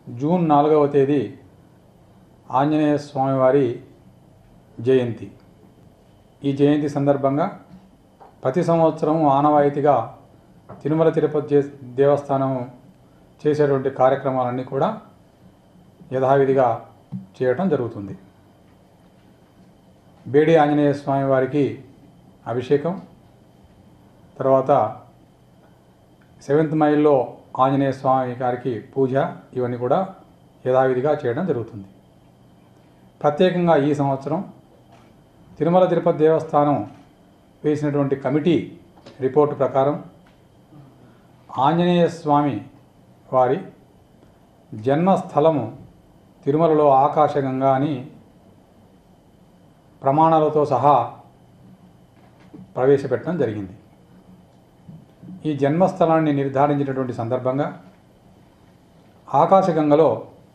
June నాలుగవ తేదీ ఆంజనేయ స్వామివారి జయంతి ఈ జయంతి సందర్భంగా ప్రతి సంవత్సరం ఆనవాయితీగా తిరుమల తిరుపతి చే- దేవస్థానం చేసేటువంటి కార్యక్రమాలన్నీ కూడా యథావిధిగా చేయటం జరుగుతుంది బేడి ఆంజనేయ స్వామి వారికి అభిషేకం తర్వాత సెవెంత్ మైల్లో ఆంజనేయ స్వామి గారికి పూజ ఇవన్నీ కూడా యథావిధిగా చేయడం జరుగుతుంది ప్రత్యేకంగా ఈ సంవత్సరం తిరుమల తిరుపతి దేవస్థానం వేసినటువంటి కమిటీ రిపోర్టు ప్రకారం ఆంజనేయ స్వామి వారి జన్మస్థలము తిరుమలలో ఆకాశగంగా అని ప్రమాణాలతో సహా ప్రవేశపెట్టడం జరిగింది ఈ జన్మస్థలాన్ని నిర్ధారించినటువంటి సందర్భంగా ఆకాశగంగలో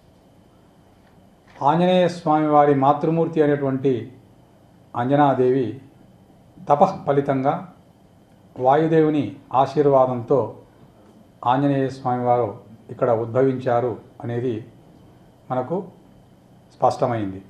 ఆంజనేయ స్వామి వారి మాతృమూర్తి అనేటువంటి అంజనాదేవి తపః ఫలితంగా వాయుదేవుని ఆశీర్వాదంతో ఆంజనేయ స్వామి వారు ఇక్కడ ఉద్భవించారు అనేది మనకు స్పష్టమైంది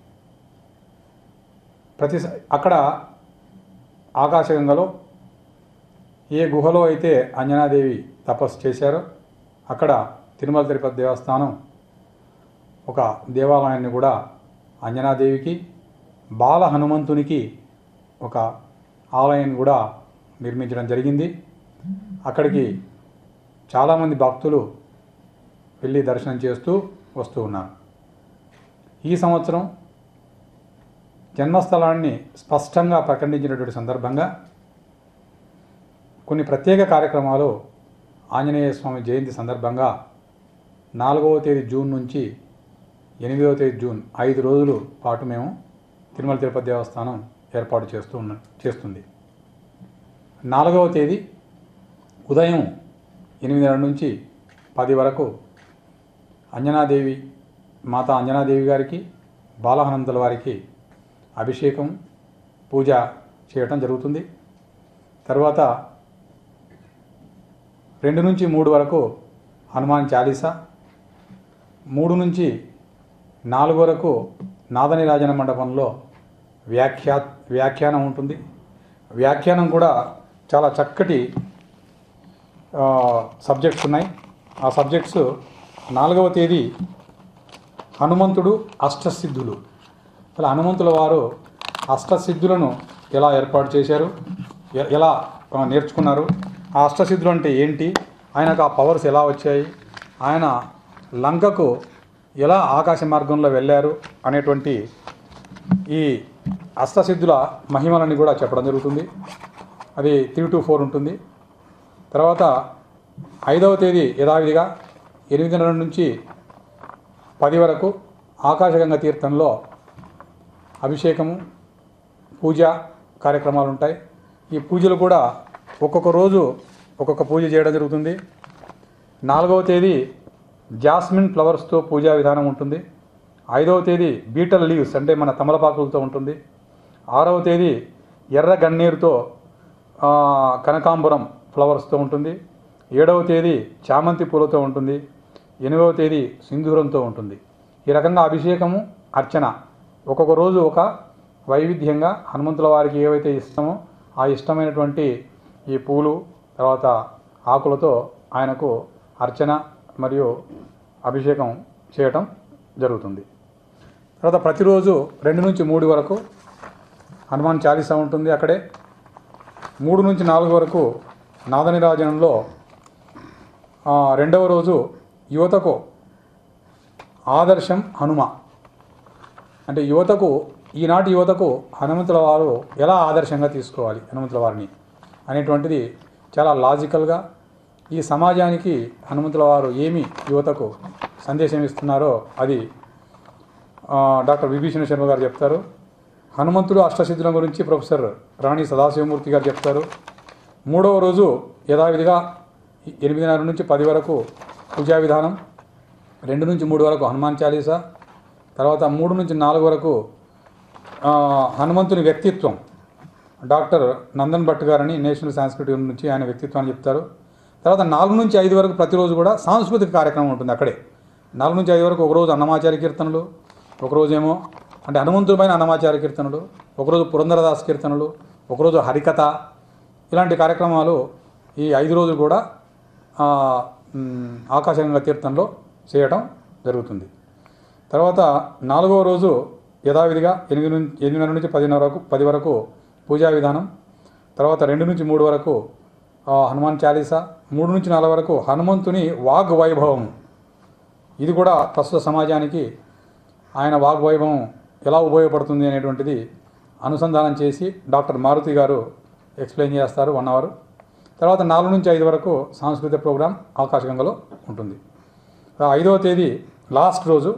ప్రతి స- అక్కడ ఆకాశగంగలో ఏ గుహలో అయితే అంజనాదేవి తపస్సు చేశారో అక్కడ తిరుమల తిరుపతి దేవస్థానం ఒక దేవాలయాన్ని కూడా అంజనాదేవికి బాల హనుమంతునికి ఒక ఆలయాన్ని కూడా నిర్మించడం జరిగింది అక్కడికి చాలామంది భక్తులు వెళ్ళి దర్శనం చేస్తూ వస్తూ ఉన్నారు ఈ సంవత్సరం జన్మస్థలాన్ని స్పష్టంగా ప్రకటించినటువంటి సందర్భంగా కొన్ని ప్రత్యేక కార్యక్రమాలు ఆంజనేయ స్వామి జయంతి సందర్భంగా నాలుగవ తేదీ జూన్ నుంచి ఎనిమిదవ తేదీ జూన్ ఐదు రోజుల పాటు మేము తిరుమల తిరుపతి దేవస్థానం ఏర్పాటు చేస్తూ ఉన్న చేస్తుంది నాలుగవ తేదీ ఉదయం ఎనిమిదిన్నర నుంచి పది వరకు అంజనాదేవి మాతా అంజనాదేవి గారికి బాలహనంతుల వారికి అభిషేకం పూజ చేయటం జరుగుతుంది తర్వాత రెండు నుంచి మూడు వరకు హనుమాన్ చాలీసా మూడు నుంచి నాలుగు వరకు నాదనిరాజన మండపంలో వ్యాఖ్యా వ్యాఖ్యానం ఉంటుంది వ్యాఖ్యానం కూడా చాలా చక్కటి ఆ, సబ్జెక్ట్స్ ఉన్నాయి ఆ సబ్జెక్ట్స్ నాలుగవ తేదీ హనుమంతుడు అష్టసిద్ధులు అలా హనుమంతుల వారు అష్టసిద్ధులను ఎలా ఏర్పాటు చేశారు ఎ- ఎలా ఆ, నేర్చుకున్నారు ఆ అష్టసిద్ధులు అంటే ఏంటి ఆయనకు ఆ పవర్స్ ఎలా వచ్చాయి ఆయన లంకకు ఎలా ఆకాశ మార్గంలో వెళ్ళారు అనేటువంటి ఈ అష్టసిద్ధుల మహిమలని కూడా చెప్పడం జరుగుతుంది అది త్రీ టు ఫోర్ ఉంటుంది తర్వాత ఐదవ తేదీ యథావిధిగా ఎనిమిదిన్నర నుంచి పది వరకు ఆకాశగంగ తీర్థంలో అభిషేకము పూజ కార్యక్రమాలు ఉంటాయి ఈ పూజలు కూడా ఒక్కొక్క రోజు ఒక్కొక్క పూజ చేయడం జరుగుతుంది నాలుగవ తేదీ జాస్మిన్ ఫ్లవర్స్తో పూజా విధానం ఉంటుంది ఐదవ తేదీ బీటల్ లీవ్స్ అంటే మన తమలపాకులతో ఉంటుంది ఆరవ తేదీ ఎర్ర గన్నేరుతో ఆ, కనకాంబరం ఫ్లవర్స్తో ఉంటుంది ఏడవ తేదీ చామంతి పూలతో ఉంటుంది ఎనిమిదవ తేదీ సింధూరంతో ఉంటుంది ఈ రకంగా అభిషేకము అర్చన ఒక్కొక్క రోజు ఒక వైవిధ్యంగా హనుమంతుల వారికి ఏవైతే ఇష్టమో ఆ ఇష్టమైనటువంటి ఈ పూలు తర్వాత ఆకులతో ఆయనకు అర్చన మరియు అభిషేకం చేయటం జరుగుతుంది తర్వాత ప్రతిరోజు రెండు నుంచి మూడు వరకు హనుమాన్ చాలీసా ఉంటుంది అక్కడే మూడు నుంచి నాలుగు వరకు నాదనిరాజనంలో ఆ, రెండవ రోజు యువతకు ఆదర్శం హనుమ అంటే యువతకు ఈనాటి యువతకు హనుమంతుల వారు ఎలా ఆదర్శంగా తీసుకోవాలి హనుమంతుల వారిని అనేటువంటిది చాలా లాజికల్గా ఈ సమాజానికి హనుమంతుల వారు ఏమి యువతకు సందేశం ఇస్తున్నారో అది ఆ, డాక్టర్ విభీషణ శర్మ గారు చెప్తారు హనుమంతుడు అష్టసిద్ధుల గురించి ప్రొఫెసర్ రాణి సదాశివమూర్తి గారు చెప్తారు మూడవ రోజు యథావిధిగా ఎనిమిదిన్నర నుంచి పది వరకు పూజా విధానం రెండు నుంచి మూడు వరకు హనుమాన్ చాలీసా తర్వాత మూడు నుంచి నాలుగు వరకు ఆ, హనుమంతుని వ్యక్తిత్వం డాక్టర్ నందన్ భట్ గారని నేషనల్ సాంస్కృతిక నుంచి ఆయన వ్యక్తిత్వాన్ని చెప్తారు తర్వాత నాలుగు నుంచి ఐదు వరకు ప్రతిరోజు కూడా సాంస్కృతిక కార్యక్రమం ఉంటుంది అక్కడే నాలుగు నుంచి ఐదు వరకు ఒకరోజు అన్నమాచార్య కీర్తనలు ఒకరోజేమో అంటే హనుమంతుడిపైన అన్నమాచార్య కీర్తనలు ఒకరోజు పురంధరదాస్ కీర్తనలు ఒకరోజు హరికథ ఇలాంటి కార్యక్రమాలు ఈ ఐదు రోజులు కూడా ఆ, మ్, ఆకాశగంగా తీర్థంలో చేయటం జరుగుతుంది తర్వాత నాలుగవ రోజు యథావిధిగా ఎనిమిది నుంచి ఎనిమిదిన్నర నుంచి పదిన్నర వరకు పది వరకు పూజా విధానం తర్వాత రెండు నుంచి మూడు వరకు ఆ, హనుమాన్ చాలీసా మూడు నుంచి నాలుగు వరకు హనుమంతుని వాగ్ వైభవం ఇది కూడా ప్రస్తుత సమాజానికి ఆయన వాగ్వైభవం ఎలా ఉపయోగపడుతుంది అనేటువంటిది అనుసంధానం చేసి డాక్టర్ మారుతి గారు ఎక్స్ప్లెయిన్ చేస్తారు వన్ అవర్ తర్వాత నాలుగు నుంచి ఐదు వరకు సాంస్కృతిక ప్రోగ్రాం ఆకాశగంగలో ఉంటుంది ఆ ఐదవ తేదీ లాస్ట్ రోజు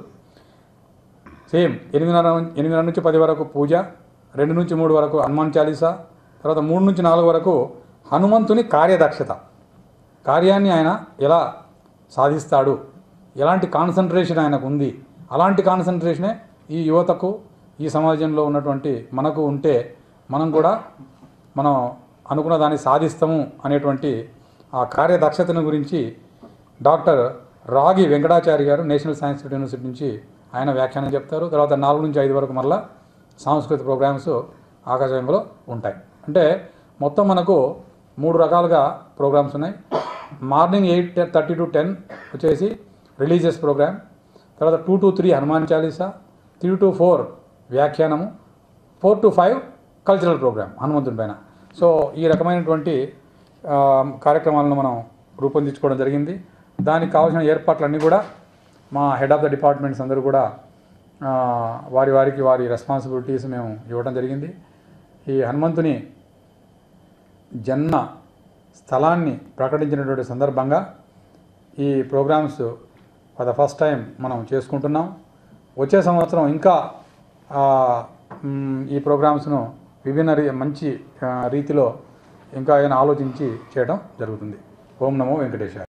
సేమ్ ఎనిమిదిన్నర నుంచి- ఎనిమిదిన్నర నుంచి పది వరకు పూజ రెండు నుంచి మూడు వరకు హనుమాన్ చాలీసా తర్వాత మూడు నుంచి నాలుగు వరకు హనుమంతుని కార్యదక్షత కార్యాన్ని ఆయన ఎలా సాధిస్తాడు ఎలాంటి కాన్సన్ట్రేషన్ ఆయనకు ఉంది అలాంటి కాన్సన్ట్రేషనే ఈ యువతకు ఈ సమాజంలో ఉన్నటువంటి మనకు ఉంటే మనం కూడా మనం అనుకున్న దాన్ని సాధిస్తాము అనేటువంటి ఆ కార్యదక్షతను గురించి డాక్టర్ రాగి వెంకటాచారి గారు నేషనల్ సైన్స్ యూనివర్సిటీ నుంచి ఆయన వ్యాఖ్యానం చెప్తారు తర్వాత నాలుగు నుంచి ఐదు వరకు మళ్ళా సాంస్కృతిక ప్రోగ్రామ్స్ ఆకాశంలో ఉంటాయి అంటే మొత్తం మనకు మూడు రకాలుగా ప్రోగ్రామ్స్ ఉన్నాయి morning eight thirty to ten వచ్చేసి రిలీజియస్ ప్రోగ్రామ్ తర్వాత two to three Hanuman Chalisa three to four వ్యాఖ్యానము four to five cultural program హనుమంతుడి పైన సో ఈ రకమైనటువంటి ఆ, కార్యక్రమాలను మనం రూపొందించుకోవడం జరిగింది దానికి కావాల్సిన ఏర్పాట్లన్నీ కూడా మా హెడ్ ఆఫ్ ద డిపార్ట్మెంట్స్ అందరూ కూడా ఆ, వారి వారికి వారి రెస్పాన్సిబిలిటీస్ మేము ఇవ్వడం జరిగింది ఈ హనుమంతుని జన్మ స్థలాన్ని ప్రకటించినటువంటి సందర్భంగా ఈ programs for the first time మనం చేసుకుంటున్నాం వచ్చే సంవత్సరం ఇంకా ఆ, మ్, ఈ ప్రోగ్రామ్స్ను విభిన్న రీ మంచి ఆ, రీతిలో ఇంకా ఆయన ఆలోచించి చేయడం జరుగుతుంది ఓం నమో వెంకటేశ్వర